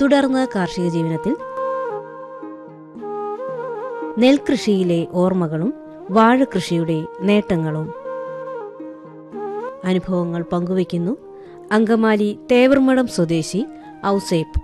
തുടർന്ന് കാർഷിക ജീവിതത്തിൽ നെൽകൃഷിയിലെ ഓർമ്മകളും വാഴകൃഷിയുടെ നേട്ടങ്ങളും അനുഭവങ്ങൾ പങ്കുവയ്ക്കുന്നു അങ്കമാലി തേവർമഠം സ്വദേശി ഔസേപ്പ്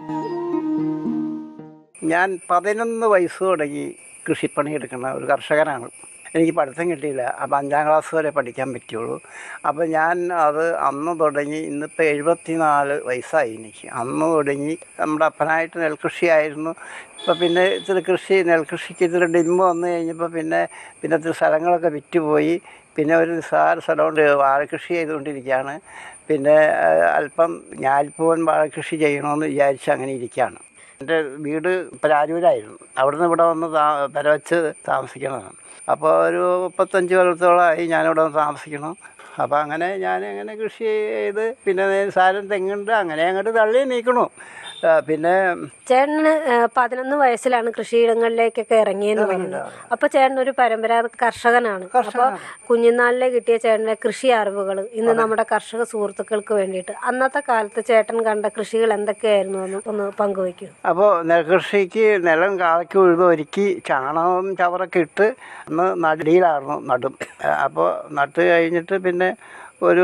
ഞാൻ പതിനൊന്ന് വയസ്സ് തുടങ്ങി കൃഷിപ്പണി എടുക്കുന്ന ഒരു കർഷകനാണ് എനിക്ക് പഠിത്തം കിട്ടിയില്ല അപ്പോൾ അഞ്ചാം ക്ലാസ് വരെ പഠിക്കാൻ പറ്റുള്ളൂ അപ്പോൾ ഞാൻ അത് അന്ന് തുടങ്ങി ഇന്നിപ്പോൾ എഴുപത്തി നാല് വയസ്സായി എനിക്ക് അന്ന് തുടങ്ങി നമ്മുടെ അപ്പനായിട്ട് നെൽകൃഷിയായിരുന്നു ഇപ്പോൾ പിന്നെ ഇത്തിരി കൃഷി നെൽകൃഷിക്ക് ഇത്തിരി ഡിമ്മ് വന്നു കഴിഞ്ഞപ്പോൾ പിന്നെ പിന്നെ ഇത്തിരി സ്ഥലങ്ങളൊക്കെ വിറ്റുപോയി പിന്നെ ഒരു നിസ്സാര സ്ഥലമുണ്ട് വാഴകൃഷി ചെയ്തുകൊണ്ടിരിക്കുകയാണ് പിന്നെ ആ, അല്പം ഞാലിപ്പൂവൻ വാഴകൃഷി ചെയ്യണമെന്ന് വിചാരിച്ച് അങ്ങനെ ഇരിക്കുകയാണ് എൻ്റെ വീട് പരാജൂരായിരുന്നു അവിടുന്ന് ഇവിടെ വന്ന് താ പെരവച്ച് താമസിക്കണതാണ് അപ്പോൾ ഒരു മുപ്പത്തഞ്ച് കൊല്ലത്തോളമായി ഞാനിവിടെ വന്ന് താമസിക്കണം അപ്പോൾ അങ്ങനെ ഞാൻ അങ്ങനെ കൃഷി ചെയ്ത് പിന്നെ സാരം തെങ്ങുണ്ട് അങ്ങനെ അങ്ങോട്ട് തള്ളി നീക്കണു ആ, പിന്നെ ചേട്ടന് ആ, പതിനൊന്ന് വയസ്സിലാണ് കൃഷിയിടങ്ങളിലേക്കൊക്കെ ഇറങ്ങിയെന്ന് പറഞ്ഞു അപ്പൊ ചേട്ടൻ ഒരു പരമ്പരാഗത കർഷകനാണ് അപ്പൊ കുഞ്ഞുനാളിലെ കിട്ടിയ ചേട്ടന്റെ കൃഷി അറിവുകൾ ഇന്ന് നമ്മുടെ കർഷക സുഹൃത്തുക്കൾക്ക് വേണ്ടിയിട്ട് അന്നത്തെ കാലത്ത് ചേട്ടൻ കണ്ട കൃഷികൾ എന്തൊക്കെയായിരുന്നു എന്ന് ഒന്ന് പങ്കുവയ്ക്കൂ അപ്പോൾ നെൽകൃഷിക്ക് നിലം കാളയ്ക്ക് ഉഴുത് ഒരുക്കി ചാണകവും ചവറൊക്കെ ഇട്ട് അന്ന് നടിയിലായിരുന്നു നടും അപ്പോൾ നട്ട് കഴിഞ്ഞിട്ട് പിന്നെ ഒരു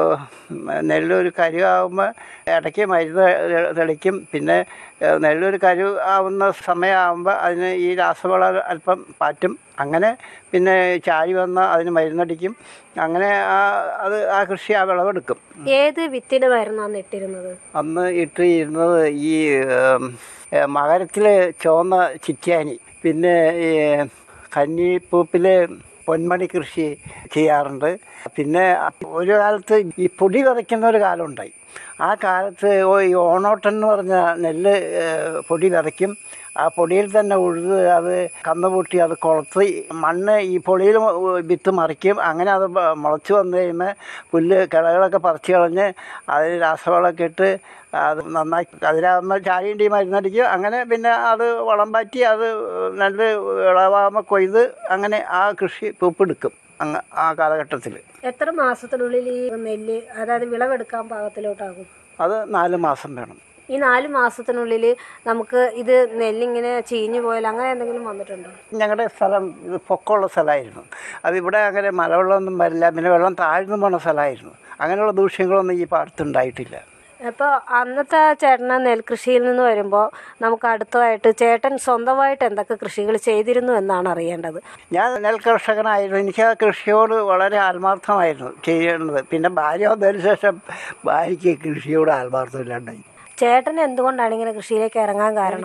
നെല്ലൊരു കരുവാകുമ്പോൾ ഇടയ്ക്ക് മരുന്ന് തെ- തെളിക്കും പിന്നെ ഏഹ്, നെല്ലൊരു കരു ആവുന്ന സമയമാകുമ്പോൾ അതിന് ഈ രാസവളം അല്പം പാറ്റും അങ്ങനെ പിന്നെ ചാഴി വന്ന് അതിന് മരുന്നടിക്കും അങ്ങനെ ആ അത് ആ കൃഷി ആ വിളവെടുക്കും ഏത് വിത്തിനമായിരുന്നു അന്ന് ഇട്ടിരുന്നത് അന്ന് ഇട്ട് ഇരുന്നത് ഈ മകരത്തിൽ ചുവന്ന ചിറ്റാനി പിന്നെ ഈ കന്നിപ്പൂപ്പിൽ പൊന്മണി കൃഷി ചെയ്യാറുണ്ട് പിന്നെ ഒരു കാലത്ത് ഈ പൊടി വിതയ്ക്കുന്ന ഒരു കാലം ഉണ്ടായി ആ കാലത്ത് ഓ- ഈ ഓണോട്ടൻ എന്ന് പറഞ്ഞ നെല്ല് ഏഹ്, പൊടി വിതയ്ക്കും ആ പൊടിയിൽ തന്നെ ഉഴുത് അത് കന്നുപൂട്ടി അത് കുളത്ത് മണ്ണ് ഈ പൊടിയിൽ വിത്ത് മറിക്കും അങ്ങനെ അത് ബ- മുളച്ച് വന്നു കഴിയുമ്പോൾ പുല്ല് കിളകളൊക്കെ പറിച്ച് കളഞ്ഞ് അതിൽ രാസവളമൊക്കെ ഇട്ട് അത് നന്നായി അതിലാകുമ്പോൾ ചാഴിൻ്റെ മരുന്നടിക്കും അങ്ങനെ പിന്നെ അത് വളം പാറ്റി അത് നല്ല വിളവാകുമ്പോൾ കൊയ്ത് അങ്ങനെ ആ കൃഷി പൂപ്പെടുക്കും അങ്ങ് ആ കാലഘട്ടത്തിൽ എത്ര മാസത്തിനുള്ളിൽ ഈ നെല്ല് അതായത് വിളവെടുക്കാൻ പാകത്തിലോട്ടാകും അത് നാല് മാസം വേണം ഈ നാല് മാസത്തിനുള്ളിൽ നമുക്ക് ഇത് നെല്ലിങ്ങനെ ചീഞ്ഞു പോയാൽ അങ്ങനെ എന്തെങ്കിലും വന്നിട്ടുണ്ടോ ഞങ്ങളുടെ സ്ഥലം ഇത് പൊക്കമുള്ള സ്ഥലമായിരുന്നു അതിവിടെ അങ്ങനെ മലവെള്ളമൊന്നും വരില്ല പിന്നെ വെള്ളം താഴ്ന്നു പോണ സ്ഥലമായിരുന്നു അങ്ങനെയുള്ള ദൂഷ്യങ്ങളൊന്നും ഈ പാടത്തുണ്ടായിട്ടില്ല അപ്പോൾ അന്നത്തെ ചേട്ടന് നെൽകൃഷിയിൽ നിന്ന് വരുമ്പോൾ നമുക്ക് അടുത്തതായിട്ട് ചേട്ടൻ സ്വന്തമായിട്ട് എന്തൊക്കെ കൃഷികൾ ചെയ്തിരുന്നു എന്നാണ് അറിയേണ്ടത് ഞാൻ നെൽ കർഷകനായിരുന്നു എനിക്ക് ആ കൃഷിയോട് വളരെ ആത്മാർത്ഥമായിരുന്നു ചെയ്യേണ്ടത് പിന്നെ ഭാര്യ വന്നതിന് ശേഷം ഭാര്യയ്ക്ക് കൃഷിയോട് ആത്മാർത്ഥമില്ലാണ്ടായി ചേട്ടൻ എന്തുകൊണ്ടാണ് ഇങ്ങനെ കൃഷിയിലേക്ക് ഇറങ്ങാൻ കാരണം